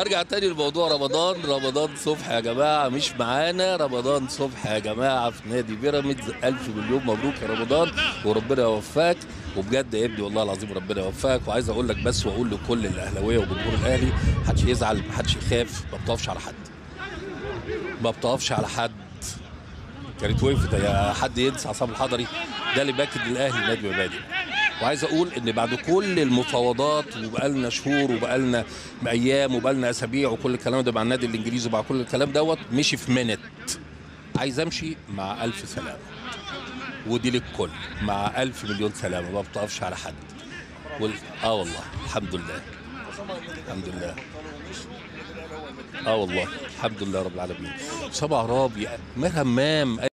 ارجع تاني لموضوع رمضان رمضان صبحي يا جماعه مش معانا رمضان صبحي يا جماعه في نادي بيراميدز الف مليون مبروك يا رمضان وربنا يوفقك وبجد يا ابني والله العظيم ربنا يوفقك وعايز اقول لك بس واقول لكل الاهلاويه وجمهور الاهلي محدش يزعل محدش يخاف ما بتقفش على حد ما بتقفش على حد كانت وقفت يا حد ينسى عصام الحضري ده اللي باكد الاهلي نادي مبادئ وعايز اقول ان بعد كل المفاوضات وبقالنا شهور وبقالنا ايام وبقالنا اسابيع وكل الكلام ده مع النادي الانجليزي ومع كل الكلام دوت مشي في منت عايز امشي مع الف سلامه ودي للكل مع الف مليون سلامه ما بتقفش على حد وال... اه والله الحمد لله الحمد لله اه والله الحمد لله رب العالمين صبع رابي مهمام